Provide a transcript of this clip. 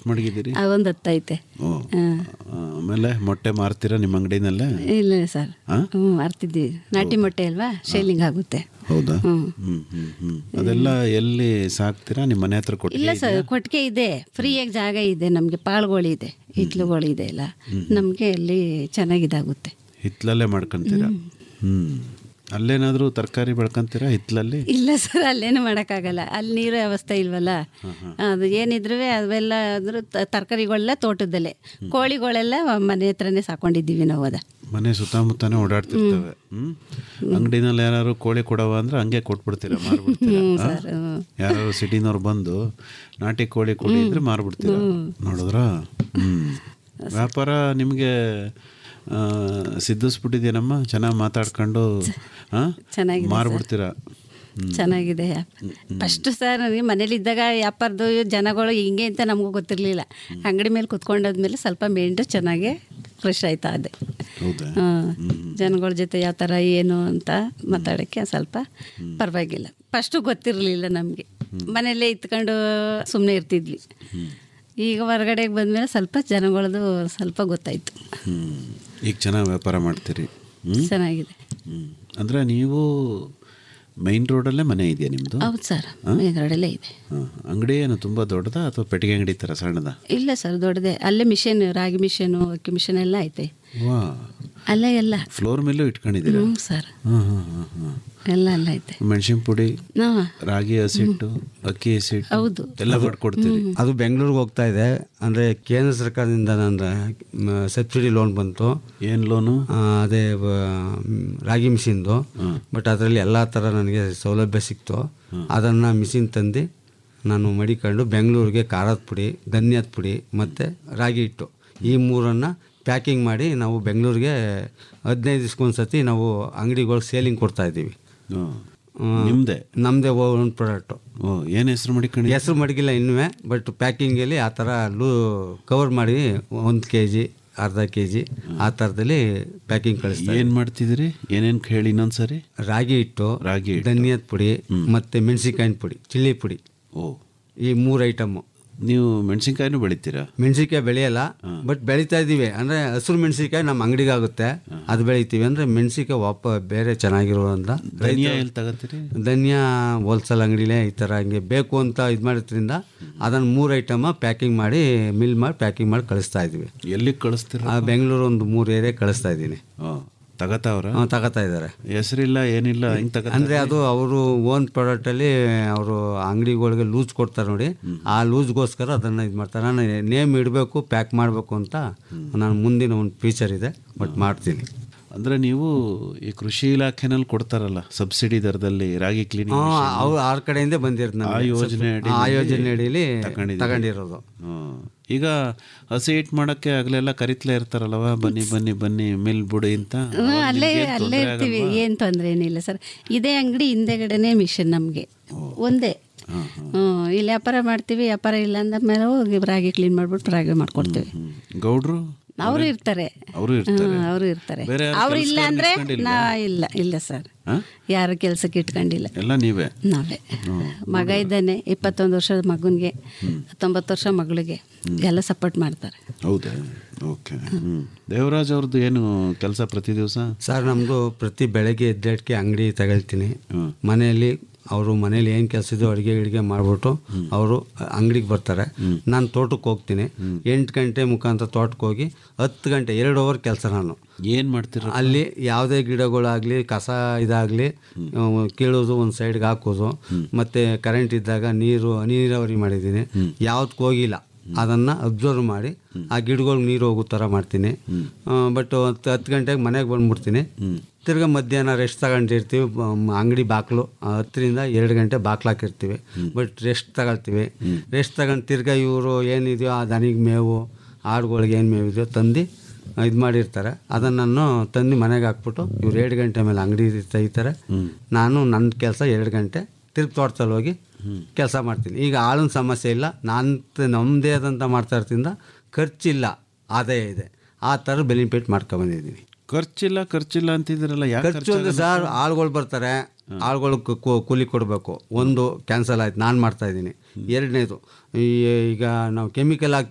ಎಷ್ಟು ಮಡಗಿದ್ದೀರಿ ಆ, ಒಂದು ಹತ್ತೈತೆ ಓ ಆಮೇಲೆ ಮೊಟ್ಟೆ ಮಾರ್ತೀರಾ ನಿಮ್ಮ ಅಂಗಡಿನಲ್ಲೇ ಇಲ್ಲ ಸರ್ ಹಾ? ಹ್ಞೂ ಅರ್ತಿದ್ವಿ ನಾಟಿ ಮೊಟ್ಟೆ ಅಲ್ವಾ ಶೇಲಿಂಗ್ ಆಗುತ್ತೆ ಹೌದಾ ಹ್ಞೂ ಹ್ಮ್ ಹ್ಮ್ ಹ್ಮ್ ಅದೆಲ್ಲ ಎಲ್ಲಿ ಸಾಕ್ತೀರಾ ನಿಮ್ಮ ಮನೆ ಹತ್ರ ಕೊಟ್ಟಿಗೆ ಇಲ್ಲ ಸರ್ ಕೊಟ್ಟಿಗೆ ಇದೆ ಫ್ರೀಯಾಗಿ ಜಾಗ ಇದೆ ನಮಗೆ ಪಾಳ್ಗಳಿದೆ ಹಿತ್ಲುಗಳು ಇದೆ ಎಲ್ಲ ನಮಗೆ ಅಲ್ಲಿ ಚೆನ್ನಾಗಿದಾಗುತ್ತೆ ಹಿತ್ಲಲ್ಲೇ ಮಾಡ್ಕೊಂತೀರಾ ಹ್ಮ್ ಅಲ್ಲೇನಾದ್ರೂ ತರಕಾರಿ ಬೆಳ್ಕೊಂತೀರಾ ಹಿತ್ಲಲ್ಲಿ ಇಲ್ಲ ಸರ್ ಅಲ್ಲೇನು ಮಾಡೋಕ್ಕಾಗಲ್ಲ ಅಲ್ಲಿ ನೀರು ವ್ಯವಸ್ಥೆ ಇಲ್ವಲ್ಲ ಅದು ಏನಿದ್ರು ಅವೆಲ್ಲ ಆದ್ರೂ ತರಕಾರಿಗಳೆಲ್ಲ ತೋಟದಲ್ಲೇ ಕೋಳಿಗಳೆಲ್ಲ ಮನೆ ಹತ್ರನೇ ಸಾಕೊಂಡಿದ್ದೀವಿ ನಾವು ಅದ ಮನೆ ಸುತ್ತಮುತ್ತನೇ ಓಡಾಡ್ತಿರ್ತವೆ ಹ್ಮ್ ಅಂಗಡಿನಲ್ಲಿ ಯಾರು ಕೋಳಿ ಕೊಡವ ಅಂದ್ರೆ ಹಂಗೆ ಕೊಟ್ಬಿಡ್ತೀರಾ ಮಾರ್ಬಿಡ್ತೀರಾ ಆ? ಸರ್ ಹ್ಞೂ ಯಾರು ಸಿಟಿನವ್ರು ಬಂದು ನಾಟಿ ಕೋಳಿ ಕೊಡಿ ಇದ್ರೆ ಮಾರ್ಬಿಡ್ತೀರಾ ನೋಡಿದ್ರ ಹ್ಮ್ ವ್ಯಾಪಾರ ನಿಮಗೆ ಸಿದ್ಧಿಸ್ಬಿಟ್ಟಿದೇನಮ್ಮ ಚೆನ್ನಾಗಿ ಮಾತಾಡ್ಕೊಂಡು ಆ? ಚೆನ್ನಾಗಿದೆ ಮಾರ್ಬಿಡ್ತೀರಾ ಚೆನ್ನಾಗಿದೆ ಫಸ್ಟ್ ಸರ್ ನನಗೆ ಮನೇಲಿದ್ದಾಗ ವ್ಯಾಪಾರದ್ದು ಜನಗಳು ಹಿಂಗೆ ಅಂತ ನಮಗೂ ಗೊತ್ತಿರಲಿಲ್ಲ ಅಂಗಡಿ ಮೇಲೆ ಕುತ್ಕೊಂಡಾದ್ಮೇಲೆ ಸ್ವಲ್ಪ ಮೇಂಟು ಚೆನ್ನಾಗಿ ಫ್ರೆಶ್ ಆಯ್ತಾ ಅದೇ ಹೌದಾ ಹಾಂ ಜನಗಳ ಜೊತೆ ಯಾವ ಥರ ಏನು ಅಂತ ಮಾತಾಡೋಕ್ಕೆ ಸ್ವಲ್ಪ ಪರವಾಗಿಲ್ಲ ಫಸ್ಟು ಗೊತ್ತಿರಲಿಲ್ಲ ನಮಗೆ ಮನೇಲೇ ಇತ್ಕೊಂಡು ಸುಮ್ಮನೆ ಇರ್ತಿದ್ವಿ ಈಗ ಹೊರಗಡೆಗೆ ಬಂದಮೇಲೆ ಸ್ವಲ್ಪ ಜನಗಳದ್ದು ಸ್ವಲ್ಪ ಗೊತ್ತಾಯಿತು ಹ್ಮ್ ಈಗ ಚೆನ್ನಾಗಿ ವ್ಯಾಪಾರ ಮಾಡ್ತೀರಿ ಹ್ಮ್ ಚೆನ್ನಾಗಿದೆ ಹ್ಮ್ ಅಂದ್ರೆ ನೀವು ಮೈನ್ ರೋಡಲ್ಲೇ ಮನೆ ಇದೆಯಾ ನಿಮ್ಮದು ಹೌದು ಸರ್ ಮೇಲ್ಗಡೆಲ್ಲೇ ಇದೆ ಅಂಗಡಿ ಏನು ತುಂಬ ದೊಡ್ಡದಾ ಅಥವಾ ಪೆಟ್ಟಿಗೆ ಅಂಗಡಿ ಥರ ಸಣ್ಣದ ಇಲ್ಲ ಸರ್ ದೊಡ್ಡದೆ ಅಲ್ಲೇ ಮಿಷನ್ ರಾಗಿ ಮಿಷನು ಅಕ್ಕಿ ಮಿಷನ್ ಎಲ್ಲ ಐತೆ ವಾ ಅಲ್ಲೇ ಎಲ್ಲ ಫ್ಲೋರ್ ಮೇಲೂ ಇಟ್ಕೊಂಡಿದ್ದೀರಾ ಹ್ಞೂ ಸರ್ ಹಾಂ ಹಾಂ ಹಾಂ ಹಾಂ ಎಲ್ಲ ಅಲ್ಲ ಐತೆ ಮೆಣಸಿನ ಪುಡಿ ಹಾಂ ರಾಗಿ ಹಸಿಟ್ಟು ಅಕ್ಕಿ ಹಸಿಟ್ಟು ಹೌದು ಎಲ್ಲ ಮಾಡ್ಕೊಡ್ತೀರಿ ಅದು ಬೆಂಗಳೂರಿಗೆ ಹೋಗ್ತಾ ಇದೆ ಅಂದರೆ ಕೇಂದ್ರ ಸರ್ಕಾರದಿಂದ ನನ್ನ ಸಬ್ಸಿಡಿ ಲೋನ್ ಬಂತು ಏನು ಲೋನು ಆ, ಅದೇ ವ- ಮ್, ರಾಗಿ ಮಿಷಿನ್ದು ಬಟ್ ಅದರಲ್ಲಿ ಎಲ್ಲ ಥರ ನನಗೆ ಸೌಲಭ್ಯ ಸಿಕ್ತು ಅದನ್ನು ಮಿಷಿನ್ ತಂದು ನಾನು ಮಡಿಕೊಂಡು ಬೆಂಗಳೂರಿಗೆ ಖಾರದ ಪುಡಿ ಧನ್ಯದ ಪುಡಿ ಮತ್ತು ರಾಗಿ ಹಿಟ್ಟು ಈ ಮೂರನ್ನು ಪ್ಯಾಕಿಂಗ್ ಮಾಡಿ ನಾವು ಬೆಂಗಳೂರಿಗೆ ಹದಿನೈದು ದಿವ್ಸಕ್ಕೊಂದು ಸತಿ ನಾವು ಅಂಗಡಿಗಳಿಗೆ ಸೇಲಿಂಗ್ ಕೊಡ್ತಾ ಇದ್ದೀವಿ ನಿಮ್ಮದೇ ನಮ್ಮದೇ ಒಂದು ಪ್ರಾಡಕ್ಟು ಓ ಏನು ಹೆಸರು ಮಾಡಿಕೊಂಡು ಹೆಸರು ಮಡಗಿಲ್ಲ ಇನ್ನೂ ಬಟ್ ಪ್ಯಾಕಿಂಗಲ್ಲಿ ಆ ಥರ ಲೂ ಕವರ್ ಮಾಡಿ ಒಂದು ಕೆ ಜಿ ಅರ್ಧ ಕೆ ಜಿ ಆ ಥರದಲ್ಲಿ ಪ್ಯಾಕಿಂಗ್ ಕಳಿಸ್ತಾರೆ ಏನು ಮಾಡ್ತಿದ್ದೀರಿ ಏನೇನು ಹೇಳಿ ಇನ್ನೊಂದ್ಸರಿ ರಾಗಿ ಹಿಟ್ಟು ರಾಗಿ ಹಿಟ್ಟು. ಧನಿಯದ ಪುಡಿ ಮತ್ತು ಮೆಣಸಿನ್ಕಾಯಿನ ಪುಡಿ ಚಿಲ್ಲಿ ಪುಡಿ ಓ ಈ ಮೂರು ಐಟಮ್ಮು ನೀವು ಮೆಣಸಿನ್ಕಾಯಿನೂ ಬೆಳಿತೀರಾ ಮೆಣಸಿನ್ಕಾಯಿ ಬೆಳೆಯಲ್ಲ ಬಟ್ ಬೆಳೀತಾ ಇದ್ದೀವಿ ಅಂದರೆ ಹಸಿರು ಮೆಣಸಿನ್ಕಾಯಿ ನಮ್ಮ ಅಂಗಡಿಗೆ ಆಗುತ್ತೆ ಅದು ಬೆಳಿತೀವಿ ಅಂದರೆ ಮೆಣಸಿನ್ಕಾಯಿ ವಾಪ ಬೇರೆ ಚೆನ್ನಾಗಿರುವಂಥ ಧನಿಯಾ ಎಲ್ಲಿ ತಗೋತೀರಿ ಧನಿಯಾ ಹೋಲ್ಸೇಲ್ ಅಂಗಡಿಲೇ ಈ ಥರ ಹಂಗೆ ಬೇಕು ಅಂತ ಇದು ಮಾಡಿದ್ರಿಂದ ಅದನ್ನು ಮೂರು ಐಟಮ ಪ್ಯಾಕಿಂಗ್ ಮಾಡಿ ಮಿಲ್ ಮಾಡಿ ಪ್ಯಾಕಿಂಗ್ ಮಾಡಿ ಕಳಿಸ್ತಾ ಇದ್ದೀವಿ ಎಲ್ಲಿಗೆ ಕಳಿಸ್ತೀರಾ ಆ ಬೆಂಗಳೂರು ಒಂದು ಮೂರು ಏರಿಯಾ ಕಳಿಸ್ತಾ ಇದ್ದೀನಿ ಓ ತಗತಾವ್ರ ಹಾಂ ತಗೋತಾ ಇದ್ದಾರೆ ಹೆಸರಿಲ್ಲ ಏನಿಲ್ಲ ಹೆಂಗ್ ತಗತ ಅಂದರೆ ಅದು ಅವರು ಓನ್ ಪ್ರಾಡಕ್ಟಲ್ಲಿ ಅವರು ಅಂಗಡಿಗಳಿಗೆ ಲೂಸ್ ಕೊಡ್ತಾರೆ ನೋಡಿ ಆ ಲೂಸ್ಗೋಸ್ಕರ ಅದನ್ನು ಇದು ಮಾಡ್ತಾರೆ ನಾನು ನೇಮ್ ಇಡಬೇಕು ಪ್ಯಾಕ್ ಮಾಡಬೇಕು ಅಂತ ನಾನು ಮುಂದಿನ ಒಂದು ಫೀಚರ್ ಇದೆ ಬಟ್ ಮಾಡ್ತೀನಿ ಅಂದ್ರೆ ನೀವು ಈ ಕೃಷಿ ಇಲಾಖೆನಲ್ಲಿ ಕೊಡ್ತಾರಲ್ಲ ಸಬ್ಸಿಡಿ ದರದಲ್ಲಿ ರಾಗಿ ಕ್ಲೀನಿಂಗ್ ಹಾಂ ಅವ್ರು ಆ ಕಡೆಯಿಂದ ಬಂದಿರೋದು ಆ ಯೋಜನೆ ಅಡಿ ಆ ಯೋಜನೆ ಅಡಿಯಲ್ಲಿ ತಗೊಂಡಿದ್ದೀರಿ. ತಗೊಂಡಿರೋದು ಹ್ಮ್. ಈಗ ಹಸಿ ಹಿಟ್ಟು ಮಾಡಕ್ಕೆ ಆಗ್ಲೆಲ್ಲ ಕರಿತ್ಲೇ ಇರ್ತಾರಲ್ವ ಬನ್ನಿ ಬನ್ನಿ ಬನ್ನಿ ಮಿಲ್ ಬಿಡಿ ಅಂತ ಹ್ಞೂ ಅವಾಗ ಅಲ್ಲೇ ನಿಮ್ಗೇನ್ ಅಲ್ಲೇ ತೊಂದ್ರೆ ಇರ್ತೀವಿ ಆಗಲ್ವಾ? ಏನು ತೊಂದರೆ ಏನಿಲ್ಲ ಸರ್ ಇದೇ ಅಂಗಡಿ ಹಿಂದೆಗಡೆನೇ ಮಿಷನ್ ನಮಗೆ ಒಂದೇ ಹ್ಞೂ ಇಲ್ಲಿ ವ್ಯಾಪಾರ ಮಾಡ್ತೀವಿ ವ್ಯಾಪಾರ ಇಲ್ಲ ಅಂದ ಮೇಲೆ ಹೋಗಿ ರಾಗಿ ಕ್ಲೀನ್ ಮಾಡ್ಬಿಟ್ಟು ರಾಗಿ ಮಾಡ್ಕೊಡ್ತೀವಿ ಹ್ಮ್. ಗೌಡ್ರು ಅವರು ಇರ್ತಾರೆ ಅವರು ಇರ್ತಾರೆ ಅವರು ಇರ್ತಾರೆ ಬೇರೆ ಯಾರು ಅವ್ರು ಇಲ್ಲ ಕೆಲ್ಸಗಾರನ್ನ ಅಂದ್ರೆ ಇಟ್ಕೊಂಡಿಲ್ವಾ? ನಾ ಇಲ್ಲ ಇಲ್ಲ ಸರ್ ಹಾ? ಯಾರು ಕೆಲಸಕ್ಕೆ ಇಟ್ಕೊಂಡಿಲ್ಲ ಎಲ್ಲ ನೀವೇ ನಾವೇ ಮಗ ಇದ್ದಾನೆ ಇಪ್ಪತ್ತೊಂದು ವರ್ಷದ ಮಗನಿಗೆ ಹತ್ತೊಂಬತ್ತು ವರ್ಷ ಮಗಳಿಗೆ ಎಲ್ಲ ಸಪೋರ್ಟ್ ಮಾಡ್ತಾರೆ ಹೌದಾ ಓಕೆ ಹ್ಮ್ ದೇವರಾಜ್ ಅವ್ರದ್ದು ಏನು ಕೆಲಸ ಪ್ರತಿ ದಿವಸ ಸರ್ ನಮ್ಮದು ಪ್ರತಿ ಬೆಳಗ್ಗೆ ಎದ್ದೇಳಕ್ಕೆ ಅಂಗಡಿ ತಗೊಳ್ತೀನಿ ಮನೆಯಲ್ಲಿ ಅವರು ಮನೇಲಿ ಏನು ಕೆಲಸ ಇದೋ ಅಡುಗೆ ಗಿಡಿಗೆ ಮಾಡಿಬಿಟ್ಟು ಅವರು ಅಂಗಡಿಗೆ ಬರ್ತಾರೆ ನಾನು ತೋಟಕ್ಕೆ ಹೋಗ್ತೀನಿ ಎಂಟು ಗಂಟೆ ಮುಖಾಂತರ ತೋಟಕ್ಕೆ ಹೋಗಿ ಹತ್ತು ಗಂಟೆ ಎರಡು ಅವರ್ ಕೆಲಸ ನಾನು ಏನ್ ಮಾಡ್ತೀರ ಅಲ್ಲಿ ಯಾವುದೇ ಗಿಡಗಳಾಗಲಿ ಕಸ ಇದಾಗಲಿ ಕೀಳೋದು ಒಂದು ಸೈಡ್ಗೆ ಹಾಕೋದು ಮತ್ತು ಕರೆಂಟ್ ಇದ್ದಾಗ ನೀರು ಹನಿ ನೀರಾವರಿ ಮಾಡಿದ್ದೀನಿ ಯಾವ್ದಕ್ಕೆ ಹೋಗಿಲ್ಲ ಅದನ್ನು ಅಬ್ಸರ್ವ್ ಮಾಡಿ ಆ ಗಿಡಗಳಿಗೆ ನೀರು ಹೋಗೋ ಥರ ಮಾಡ್ತೀನಿ ಬಟ್ ಹತ್ತು ಹತ್ತು ಗಂಟೆಗೆ ಮನೆಗೆ ಬಂದ್ಬಿಡ್ತೀನಿ ತಿರ್ಗಾ ಮಧ್ಯಾಹ್ನ ರೆಸ್ಟ್ ತಗೊಂಡಿರ್ತೀವಿ ಅಂಗಡಿ ಬಾಕ್ಲು ಹತ್ತರಿಂದ ಎರಡು ಗಂಟೆ ಬಾಕ್ಲು ಹಾಕಿರ್ತೀವಿ ಬಟ್ ರೆಸ್ಟ್ ತಗೊಳ್ತೀವಿ ರೆಸ್ಟ್ ತಗೊಂಡು ತಿರ್ಗಾ ಇವರು ಏನಿದೆಯೋ ಆ ದನಿಗೆ ಮೇವು ಆಡುಗಳಿಗೆ ಏನು ಮೇವಿದೆಯೋ ತಂದು ಇದು ಮಾಡಿರ್ತಾರೆ ಅದನ್ನು ನಾನು ತಂದು ಮನೆಗೆ ಹಾಕ್ಬಿಟ್ಟು ಇವ್ರು ಎರಡು ಗಂಟೆ ಮೇಲೆ ಅಂಗಡಿ ತೆಗಿತಾರೆ ನಾನು ನನ್ನ ಕೆಲಸ ಎರಡು ಗಂಟೆ ತಿರ್ಗಿ ತೋಟದಲ್ಲಿ ಹೋಗಿ ಕೆಲಸ ಮಾಡ್ತೀನಿ ಈಗ ಆಳಿನ ಸಮಸ್ಯೆ ಇಲ್ಲ ನಾನು ನಮ್ಮದೇ ಆದಂಥ ಮಾಡ್ತಾ ಇರ್ತಿಂದ ಖರ್ಚಿಲ್ಲ ಆದಾಯ ಇದೆ ಆ ಥರ ಬೆನಿಫಿಟ್ ಮಾಡ್ಕೊಬಂದಿದ್ದೀನಿ ಖರ್ಚಿಲ್ಲ ಖರ್ಚಿಲ್ಲ ಅಂತಿದ್ರಲ್ಲ ಯಾಕೆ ಖರ್ಚು ಅಂದರೆ ಸರ್ ಆಳುಗಳು ಬರ್ತಾರೆ ಆಳುಗಳು ಕೂಲಿ ಕೊಡಬೇಕು ಒಂದು ಕ್ಯಾನ್ಸಲ್ ಆಯ್ತು ನಾನು ಮಾಡ್ತಾ ಇದ್ದೀನಿ ಎರಡನೇದು ಈಗ ನಾವು ಕೆಮಿಕಲ್ ಹಾಕಿ